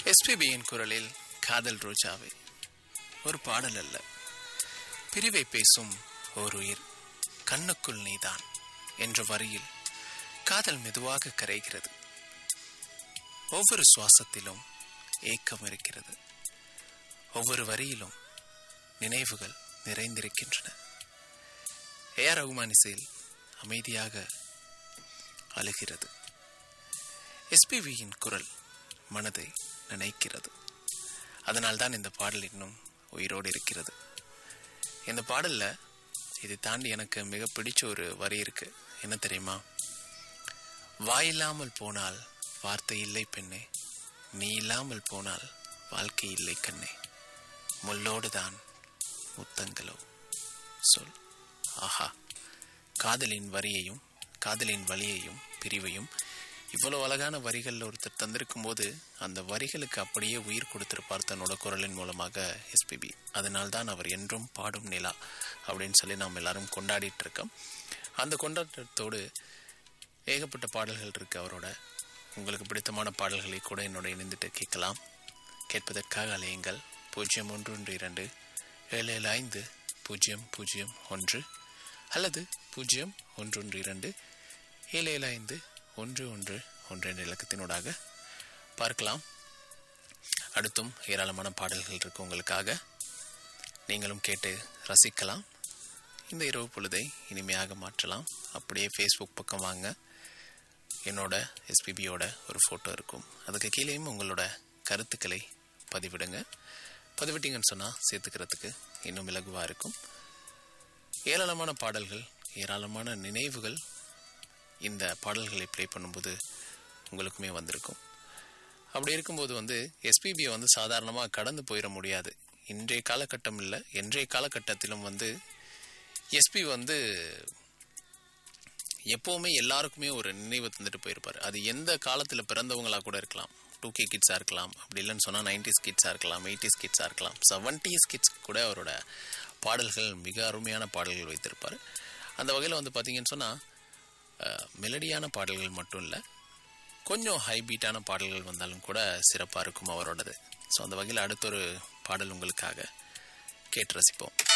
எஸ்பிபியின் குரலில் காதல் ரோஜாவே ஒரு பாடல் அல்ல பிரிவை பேசும் ஓர் உயிர் கண்ணுக்குள் நீதான் என்ற வரியில் காதல் மெதுவாக கரைகிறது ஒவ்வொரு சுவாசத்திலும் ஏக்கம் இருக்கிறது ஒவ்வொரு வரியிலும் நினைவுகள் நிறைந்திருக்கின்றன ஏஆர் ரகுமான் இசையில் அமைதியாக அழுகிறது எஸ்பிவியின் குரல் மனதை நினைக்கிறது அதனால்தான் இந்த பாடல் இன்னும் உயிரோடு இருக்கிறது இந்த பாடல்ல இதை தாண்டி எனக்கு மிக பிடிச்ச ஒரு வரி இருக்கு என்ன தெரியுமா வாயில்லாமல் போனால் வார்த்தை இல்லை பெண்ணே நீ இல்லாமல் போனால் வாழ்க்கை இல்லை கண்ணே முள்ளோடு தான் முத்தங்களோ சொல் ஆஹா காதலின் வரியையும் காதலின் வழியையும் பிரிவையும் இவ்வளவு அழகான வரிகளில் ஒருத்தர் தந்திருக்கும் போது அந்த வரிகளுக்கு அப்படியே உயிர் கொடுத்திருப்பார் தன்னோட குரலின் மூலமாக எஸ்பிபி அதனால்தான் அவர் என்றும் பாடும் நிலா அப்படின்னு சொல்லி நாம் எல்லாரும் கொண்டாடிட்டு இருக்கோம் அந்த கொண்டாட்டத்தோடு ஏகப்பட்ட பாடல்கள் இருக்கு அவரோட உங்களுக்கு பிடித்தமான பாடல்களை கூட என்னோட இணைந்துட்டு கேட்கலாம் கேட்பதற்காக அலையுங்கள் பூஜ்ஜியம் ஒன்று ஒன்று இரண்டு ஏழு ஏழு ஐந்து பூஜ்ஜியம் பூஜ்ஜியம் ஒன்று அல்லது பூஜ்ஜியம் ஒன்று ஒன்று இரண்டு ஏழு ஏழு ஐந்து ஒன்று ஒன்று ஒன்று என்ற இலக்கத்தினூடாக பார்க்கலாம் அடுத்தும் ஏராளமான பாடல்கள் இருக்கு உங்களுக்காக நீங்களும் கேட்டு ரசிக்கலாம் இந்த இரவு பொழுதை இனிமையாக மாற்றலாம் அப்படியே ஃபேஸ்புக் பக்கம் வாங்க என்னோட எஸ்பிபியோட ஒரு ஃபோட்டோ இருக்கும் அதுக்கு கீழேயும் உங்களோட கருத்துக்களை பதிவிடுங்க பதிவிட்டீங்கன்னு சொன்னால் சேர்த்துக்கிறதுக்கு இன்னும் இலகுவாக இருக்கும் ஏராளமான பாடல்கள் ஏராளமான நினைவுகள் இந்த பாடல்களை ப்ளே பண்ணும்போது உங்களுக்குமே வந்திருக்கும் அப்படி இருக்கும்போது வந்து எஸ்பிபியை வந்து சாதாரணமாக கடந்து போயிட முடியாது இன்றைய காலகட்டம் இல்லை இன்றைய காலகட்டத்திலும் வந்து எஸ்பி வந்து எப்போவுமே எல்லாருக்குமே ஒரு நினைவு தந்துட்டு போயிருப்பார் அது எந்த காலத்தில் பிறந்தவங்களாக கூட இருக்கலாம் டூ கே கிட்ஸாக இருக்கலாம் அப்படி இல்லைன்னு சொன்னால் நைன்டிஸ் கிட்ஸாக இருக்கலாம் எயிட்டிஸ் கிட்ஸாக இருக்கலாம் செவன்டீஸ் கிட்ஸ் கூட அவரோட பாடல்கள் மிக அருமையான பாடல்கள் வைத்திருப்பார் அந்த வகையில் வந்து பார்த்தீங்கன்னு சொன்னால் மெலடியான பாடல்கள் மட்டும் இல்லை கொஞ்சம் ஹை பீட்டான பாடல்கள் வந்தாலும் கூட சிறப்பாக இருக்கும் அவரோடது ஸோ அந்த வகையில் அடுத்த ஒரு பாடல் உங்களுக்காக கேட்டு ரசிப்போம்